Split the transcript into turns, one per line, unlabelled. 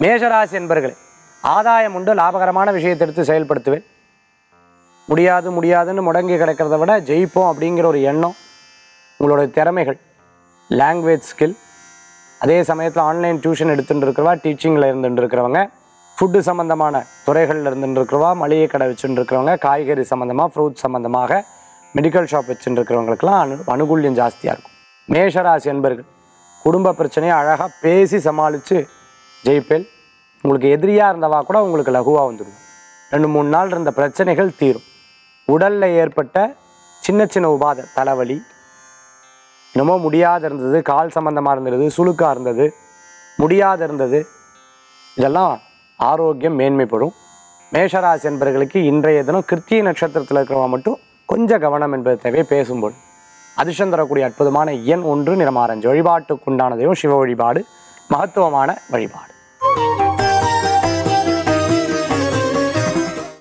மேஷராசி என்பர்களே ஆதாயம் உண்டு லாபகரமான விஷயத்தை எடுத்து செயல்படுத்துவேன் முடியாது முடியாதுன்னு முடங்கி கிடக்கிறத விட ஜெயிப்போம் அப்படிங்கிற ஒரு எண்ணம் உங்களுடைய திறமைகள் லாங்குவேஜ் ஸ்கில் அதே சமயத்தில் ஆன்லைன் டியூஷன் எடுத்துட்டு இருக்கிறவா டீச்சிங்கில் இருந்துட்டு இருக்கிறவங்க ஃபுட்டு சம்மந்தமான துறைகளில் இருந்துட்டு இருக்கிறவா மளிகை கடை வச்சுட்டு இருக்கிறவங்க காய்கறி சம்மந்தமாக ஃப்ரூட் சம்மந்தமாக மெடிக்கல் ஷாப் வச்சுட்டு இருக்கிறவங்களுக்கெல்லாம் அனு அனுகூல்யம் ஜாஸ்தியாக இருக்கும் மேஷராசி என்பர்கள் குடும்ப பிரச்சனையை அழகாக பேசி சமாளித்து ஜெயிப்பேல் உங்களுக்கு எதிரியாக இருந்தவா கூட உங்களுக்கு லகுவாக வந்துடும் ரெண்டு மூணு நாள் இருந்த பிரச்சனைகள் தீரும் உடலில் ஏற்பட்ட சின்ன சின்ன உபாதை தலைவலி என்னமோ முடியாத இருந்தது கால் சம்பந்தமாக இருந்தது சுளுக்காக இருந்தது முடியாத இருந்தது இதெல்லாம் ஆரோக்கியம் மேன்மைப்படும் மேஷராசி என்பவர்களுக்கு இன்றைய தினம் கிருத்திய நட்சத்திரத்தில் இருக்கிறவங்க மட்டும் கொஞ்சம் கவனம் என்பது தேவை பேசும்போது அதிர்ஷ்டம் தரக்கூடிய அற்புதமான எண் ஒன்று நிறமாரஞ்சு வழிபாட்டுக்குண்டான தெய்வம் சிவ வழிபாடு மகத்துவமான வழிபாடு